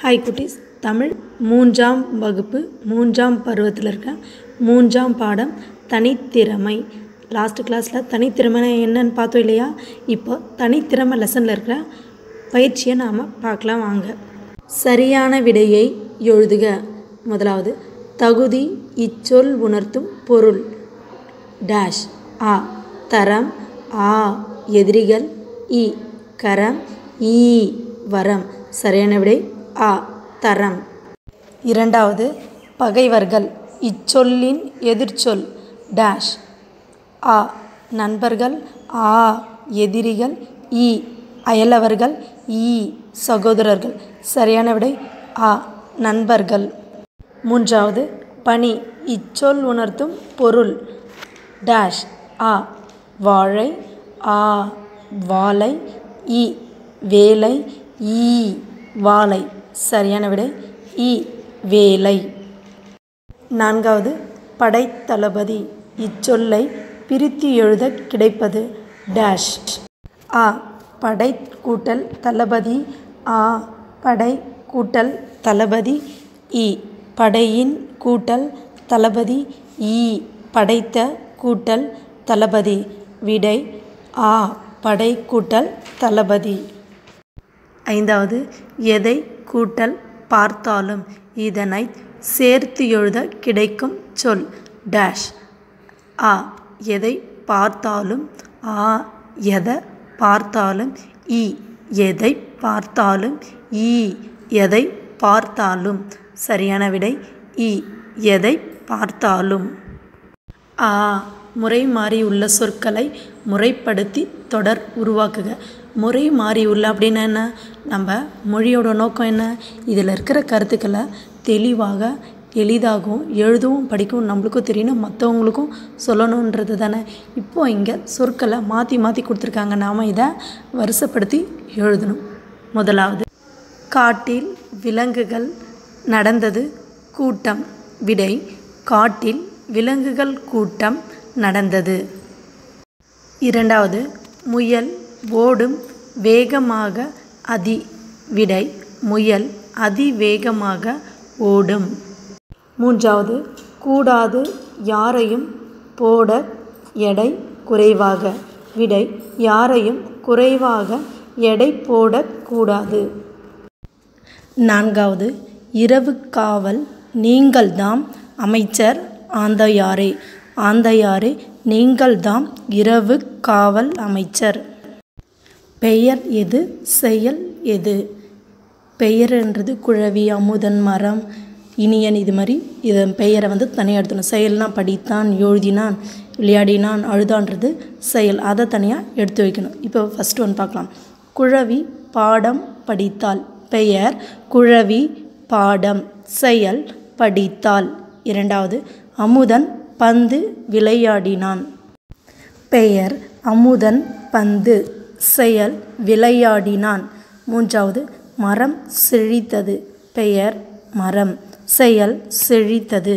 hi குட்டீஸ் தமிழ் மூன்றாம் வகுப்பு மூன்றாம் பருவத்தில் இருக்க மூன்றாம் பாடம் தனித்திறமை லாஸ்ட் கிளாஸில் தனித்திறமைனா என்னன்னு பார்த்தோம் இல்லையா இப்போ தனித்திறமை லெசனில் இருக்கிற பயிற்சியை நாம் பார்க்கலாம் வாங்க சரியான விடையை எழுதுக முதலாவது தகுதி இச்சொல் உணர்த்தும் பொருள் டேஷ் ஆ தரம் ஆ எதிரிகள் இ கரம் ஈ வரம் சரியான விடை ஆ தரம் இரண்டாவது பகைவர்கள் இச்சொல்லின் எதிர்ச்சொல் டேஷ் ஆ நண்பர்கள் ஆ எதிரிகள் இ அயலவர்கள் ஈ சகோதரர்கள் சரியான விடை ஆ நண்பர்கள் மூன்றாவது பணி இச்சொல் உணர்த்தும் பொருள் டேஷ் ஆ வாழை ஆ வாழை இ வேலை ஈ வாழை சரியான விடை இ வேலை நான்காவது படைத்தளபதி இச்சொல்லை பிரித்து எழுத கிடைப்பது டேஷ் ஆ படை கூட்டல் தளபதி ஆ படை கூட்டல் தளபதி இ படையின் கூட்டல் தளபதி ஈ படைத்த கூட்டல் தளபதி விடை ஆ படை கூட்டல் தளபதி ஐந்தாவது எதை கூட்டல் பார்த்தாலும் இதனை சேர்த்து எழுத கிடைக்கும் சொல் டேஷ் ஆ எதை பார்த்தாலும் ஆ எதை பார்த்தாலும் இ எதை பார்த்தாலும் ஈ எதை பார்த்தாலும் சரியான விடை இ எதை பார்த்தாலும் ஆ முறை மாறியுள்ள சொற்களை முறைப்படுத்தி தொடர் உருவாக்குக முறை மாறியுள்ள அப்படின்னா என்ன நம்ம மொழியோட நோக்கம் என்ன இதில் இருக்கிற கருத்துக்களை தெளிவாக எளிதாகவும் எழுதவும் படிக்கவும் நம்மளுக்கும் தெரியணும் மற்றவங்களுக்கும் சொல்லணுன்றது தானே இப்போ இங்கே சொற்களை மாற்றி மாற்றி கொடுத்துருக்காங்க நாம் இதை வரிசைப்படுத்தி எழுதணும் முதலாவது காட்டில் விலங்குகள் நடந்தது கூட்டம் விடை காட்டில் விலங்குகள் கூட்டம் நடந்தது இரண்டாவது முயல் ஓடும் வேகமாக அதி விடை முயல் அதிவேகமாக ஓடும் மூன்றாவது கூடாது யாரையும் போட எடை குறைவாக விடை யாரையும் குறைவாக எடை போடக்கூடாது நான்காவது இரவு காவல் நீங்கள்தாம் அமைச்சர் ஆந்தையாரே ஆந்தையாரே நீங்கள்தாம் இரவு காவல் அமைச்சர் பெயர் எது செயல் எது பெயர்ன்றது குழவி அமுதன் மரம் இனியன் இது மாதிரி இதன் பெயரை வந்து தனியாக எடுத்துக்கணும் செயல்னா படித்தான் எழுதினான் விளையாடினான் அழுதான்றது செயல் அதை தனியாக எடுத்து வைக்கணும் இப்போ ஃபஸ்ட் ஒன் பார்க்கலாம் குழவி பாடம் படித்தாள் பெயர் குழவி பாடம் செயல் படித்தாள் இரண்டாவது அமுதன் பந்து விளையாடினான் பெயர் அமுதன் பந்து செயல் விளையாடினான் மூன்றாவது மரம் செழித்தது பெயர் மரம் செயல் செழித்தது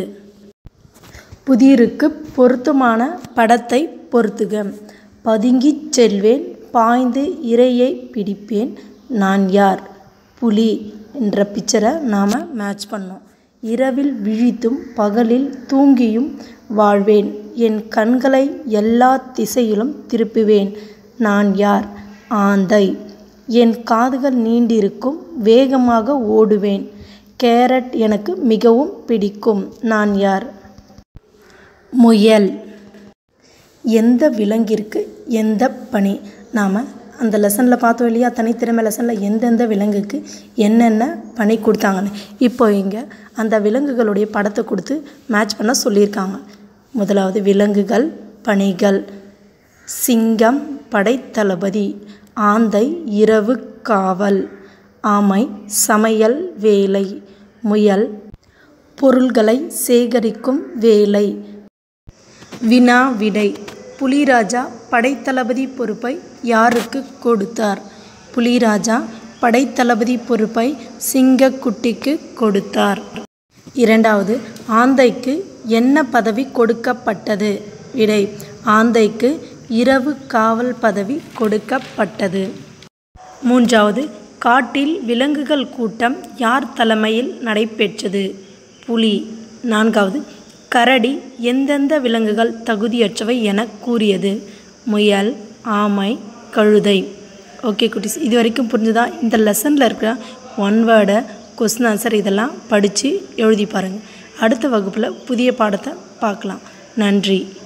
புதிருக்கு பொருத்தமான படத்தை பொருத்துக பதுங்கிச் செல்வேன் பாய்ந்து இரையை பிடிப்பேன் நான் யார் புலி என்ற பிக்சரை நாம் மேட்ச் பண்ணோம் இரவில் விழித்தும் பகலில் தூங்கியும் வாழ்வேன் என் கண்களை எல்லா திசையிலும் திருப்புவேன் நான் யார் ஆந்தை என் காதுகள் நீண்டிருக்கும் வேகமாக ஓடுவேன் கேரட் எனக்கு மிகவும் பிடிக்கும் நான் யார் முயல் எந்த விலங்கிற்கு எந்த பணி நாம் அந்த லெசனில் பார்த்தோம் இல்லையா தனித்திறமை லெசனில் எந்தெந்த விலங்குக்கு என்னென்ன பணி கொடுத்தாங்கன்னு இப்போ இங்கே அந்த விலங்குகளுடைய படத்தை கொடுத்து மேட்ச் பண்ண சொல்லியிருக்காங்க முதலாவது விலங்குகள் பணிகள் சிங்கம் படைத்தளபதி ஆந்தை இரவு காவல் ஆமை சமையல் வேலை முயல் பொருள்களை சேகரிக்கும் வேலை வினா விடை புலிராஜா படைத்தளபதி பொறுப்பை யாருக்கு கொடுத்தார் புலிராஜா படைத்தளபதி பொறுப்பை சிங்கக்குட்டிக்கு கொடுத்தார் இரண்டாவது ஆந்தைக்கு என்ன பதவி கொடுக்கப்பட்டது விடை ஆந்தைக்கு இரவு காவல் பதவி கொடுக்கப்பட்டது மூன்றாவது காட்டில் விலங்குகள் கூட்டம் யார் தலைமையில் நடைபெற்றது புலி நான்காவது கரடி எந்தெந்த விலங்குகள் தகுதியற்றவை என கூறியது முயல் ஆமை கழுதை ஓகே குட்டீஸ் இது வரைக்கும் புரிஞ்சுதா இந்த லெசனில் இருக்கிற ஒன் வேர்டை கொஸ்டின் ஆன்சர் இதெல்லாம் படித்து எழுதி பாருங்கள் அடுத்த வகுப்பில் புதிய பாடத்தை பார்க்கலாம் நன்றி